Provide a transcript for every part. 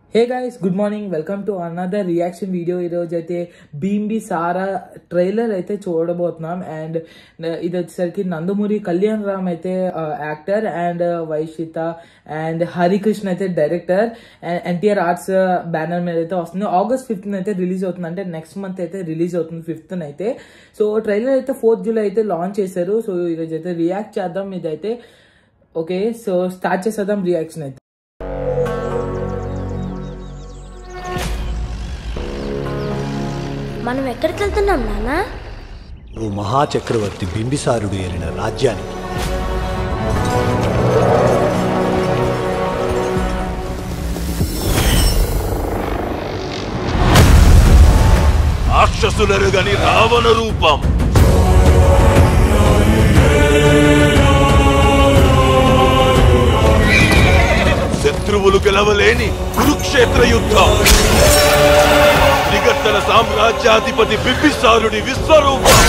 hey guys good morning welcome to another reaction video ఈరోజు అయితే బీంబి సారా trailer అయితే చూడబోతున్నాం అండ్ ఇది వచ్చేసరికి నందమూరి కళ్యాణ్ రామ్ అయితే actor and Vashishta and Harikrishna అయితే director and NTR arts banner మీద అయితే వస్తుంది ఆగస్ట్ ఫిఫ్త్ అయితే రిలీజ్ అవుతుంది అంటే నెక్స్ట్ మంత్ అయితే రిలీజ్ అవుతుంది ఫిఫ్త్ అయితే సో ట్రైలర్ అయితే ఫోర్త్ జూలై అయితే లాంచ్ చేశారు సో ఈరోజు అయితే రియాక్ట్ చేద్దాం ఇదైతే ఓకే సో స్టార్ట్ చేసేద్దాం రియాక్షన్ అయితే మనం ఎక్కడికి వెళ్తున్నాం నాన్న ఓ మహాచక్రవర్తి బింబిసారుడు ఏలిన రాజ్యానికి రాక్షసులరుగని రావణ రూపం శత్రువులు గెలవలేని కురుక్షేత్ర యుద్ధం నిగట్టల సామ్రాజ్యాధిపతి బింబిసారుడి విశ్వరూపం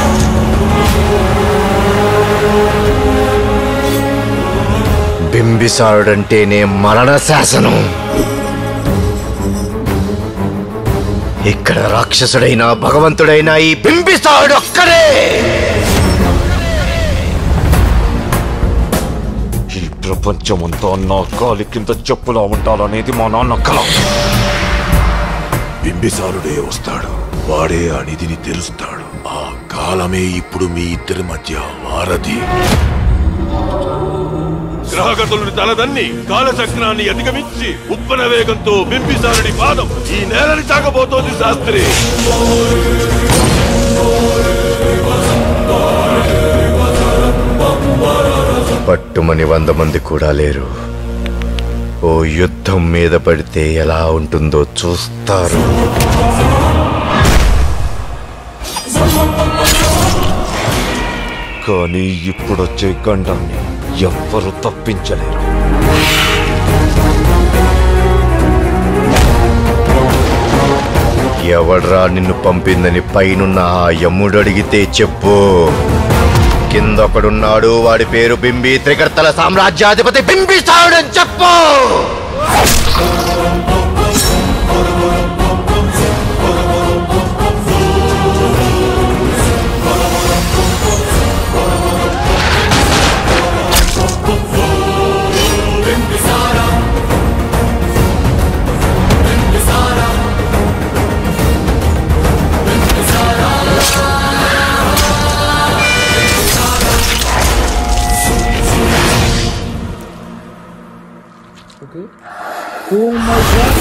బింబిసారుడంటేనే మరణ శాసనం ఇక్కడ రాక్షసుడైనా భగవంతుడైనా ఈ బింబిసారుడు ఒక్కడే ఈ ప్రపంచమంతా నా కాలి కింద చెప్పులా ఉండాలనేది మా నాన్న కల బింబిసారుడే వస్తాడు వాడే ఆ నిధిని తెలుస్తాడు ఆ కాలమే ఇప్పుడు మీ ఇద్దరి మధ్య వారధి గ్రహగతులను తలదన్ని కాలచక్రాన్ని అధిగమించి ఉప్పన వేగంతో బింబిసారుడి పాదం ఈ నేలని తాగబోతోంది శాస్త్రి పట్టుమని వంద మంది కూడా లేరు ఓ యుద్ధం మీద పడితే ఎలా ఉంటుందో చూస్తారు కానీ ఇప్పుడొచ్చే గండాన్ని ఎవ్వరు తప్పించలేరు ఎవడ్రా నిన్ను పంపిందని పైనున్న ఆ యమ్ముడు అడిగితే చెప్పు కిందొకడున్నాడు వాడి పేరు బింబి త్రికర్తల సామ్రాజ్యాధిపతి బింబిసారుడని చెప్పు okay oh my god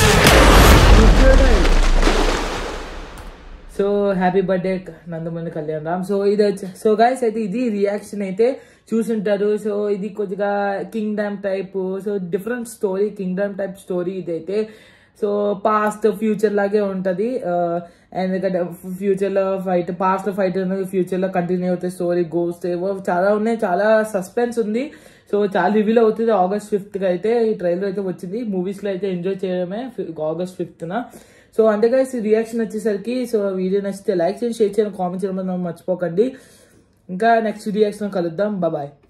so happy birthday Nandamuri Kalyan Ram so ఇది వచ్చి సో గైస్ అయితే ఇది రియాక్షన్ అయితే చూసుంటారు సో ఇది కొద్దిగా kingdom type so different story kingdom type story ఇదైతే సో పాస్ట్ ఫ్యూచర్ లాగే ఉంటది ఎందుకంటే ఫ్యూచర్ లో ఫైట్ పాస్ట్ లో ఫైట్ అనేది ఫ్యూచర్ లో కంటిన్యూ అవుతాయి స్టోరీ గోస్ట్ ఏవో చాలా ఉన్నాయి చాలా సస్పెన్స్ ఉంది సో చాలా రివీల్ అవుతుంది ఆగస్ట్ ఫిఫ్త్ కి అయితే ఈ ట్రైలర్ అయితే వచ్చింది మూవీస్ లో అయితే ఎంజాయ్ చేయడమే ఆగస్ట్ ఫిఫ్త్ న సో అందుకే రియాక్షన్ వచ్చేసరికి సో వీడియో నచ్చితే లైక్ చేయండి షేర్ చేయండి కామెంట్ చేయడం మర్చిపోకండి ఇంకా నెక్స్ట్ రియాక్షన్ కలుద్దాం బాయ్